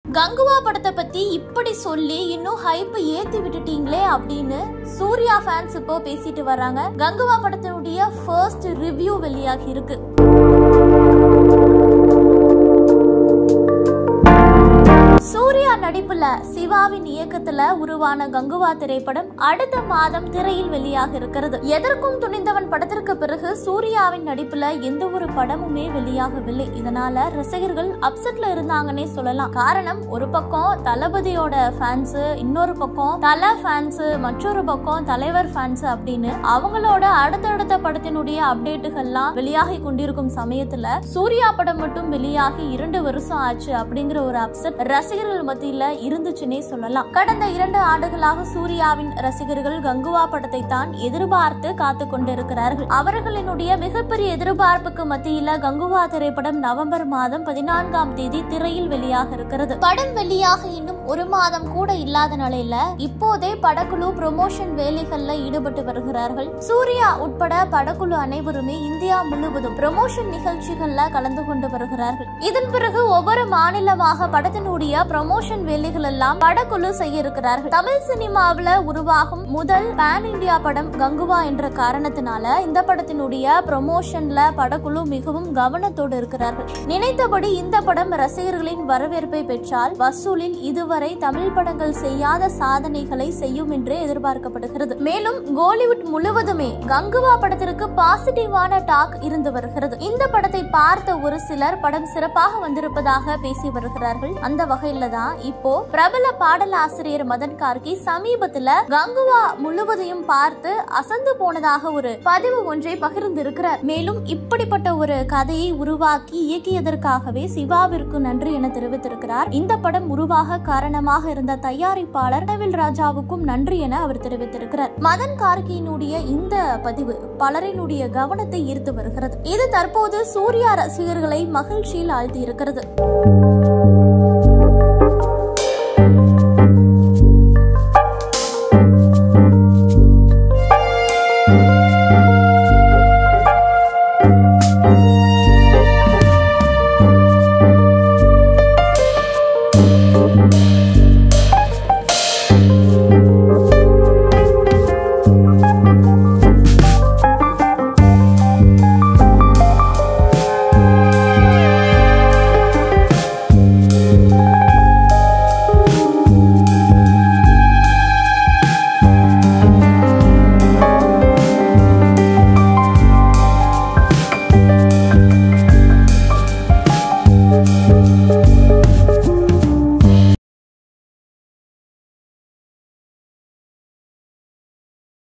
கங்குவா படத்தை பத்தி இப்படி சொல்லி இன்னும் ஹைப் ஏத்தி விட்டுட்டீங்களே அப்படின்னு சூர்யா ஃபேன்ஸ் இப்போ பேசிட்டு வர்றாங்க கங்குவா படத்தினுடைய ஃபர்ஸ்ட் ரிவ்யூ வெளியாகி இருக்கு சூர்யா நடிப்புல சிவாவின் இயக்கத்துல உருவான கங்குவா திரைப்படம் அடுத்த மாதம் திரையில் வெளியாக இருக்கிறது எதற்கும் துணிந்தவன் படத்திற்கு பிறகு சூர்யாவின் நடிப்புல எந்த ஒரு படமுமே வெளியாகவில்லை இதனால ரசிகர்கள் அப்செட்ல இருந்தாங்கன்னே சொல்லலாம் காரணம் ஒரு பக்கம் தளபதியோட ஃபேன்ஸ் இன்னொரு பக்கம் தல ஃபேன்ஸ் மற்றொரு பக்கம் தலைவர் ஃபேன்ஸ் அப்படின்னு அவங்களோட அடுத்தடுத்த படத்தினுடைய அப்டேட்டுகள்லாம் வெளியாகி கொண்டிருக்கும் சமயத்துல சூர்யா படம் மட்டும் வெளியாகி இரண்டு வருஷம் ஆச்சு அப்படிங்கிற ஒரு அப்செட் ரசிகர்கள் மத்தியில இருந்துச்சுன்னே சொல்லலாம் கடந்த இரண்டு ஆண்டுகளாக சூர்யாவின் ரசிகர்கள் கங்குவா படத்தை தான் எதிர்பார்த்து காத்து கொண்டிருக்கிறார்கள் அவர்களினுடைய மிகப்பெரிய எதிர்பார்ப்புக்கு மத்தியில கங்குவா திரைப்படம் நவம்பர் மாதம் பதினான்காம் தேதி திரையில் வெளியாக இருக்கிறது படம் வெளியாக இன்னும் ஒரு மாதம் கூட இல்லாத நிலையில இப்போதே படக்குழு ப்ரொமோஷன் வேலைகள்ல ஈடுபட்டு வருகிறார்கள் சூர்யா உட்பட படக்குழு அனைவருமே இந்தியா முழுவதும் ப்ரொமோஷன் நிகழ்ச்சிகள்ல கலந்து கொண்டு வருகிறார்கள் இதன் பிறகு ஒவ்வொரு மாநிலமாக படத்தினுடைய ப்ரொமோஷன் வேலைகள் எல்லாம் படக்குழு செய்ய இருக்கிறார்கள் தமிழ் சினிமாவுல உருவாகும் முதல் பேன் இந்தியா படம் கங்குவா என்ற காரணத்தினால இந்த படத்தினுடைய ப்ரொமோஷன்ல படக்குழு மிகவும் கவனத்தோடு இருக்கிறார்கள் நினைத்தபடி இந்த படம் ரசிகர்களின் வரவேற்பை பெற்றால் வசூலில் இதுவரை தமிழ் படங்கள் செய்யாத சாதனைகளை செய்யும் என்றே எதிர்பார்க்கப்படுகிறது மேலும் கோலிவுட் முழுவதுமே கங்குவா படத்திற்கு பாசிட்டிவான டாக் இருந்து வருகிறது இந்த படத்தை பார்த்த ஒரு சிலர் படம் சிறப்பாக வந்திருப்பதாக பேசி வருகிறார்கள் அந்த வகையில தான் இப்போ பிரபல பாடலாசிரியர் மதன் கார்கி சமீபத்துல கங்குவா முழுவதையும் பார்த்து அசந்து போனதாக ஒரு பதிவு ஒன்றை பகிர்ந்திருக்கிறார் மேலும் இப்படிப்பட்ட ஒரு கதையை உருவாக்கி இயக்கியதற்காகவே சிவாவிற்கு நன்றி என தெரிவித்திருக்கிறார் இந்த படம் உருவாக காரணமாக இருந்த தயாரிப்பாளர் நவில் ராஜாவுக்கும் நன்றி என அவர் தெரிவித்திருக்கிறார் மதன் கார்கியினுடைய இந்த பதிவு பலரினுடைய கவனத்தை ஈர்த்து வருகிறது இது தற்போது சூர்யா ரசிகர்களை மகிழ்ச்சியில் ஆழ்த்தி இருக்கிறது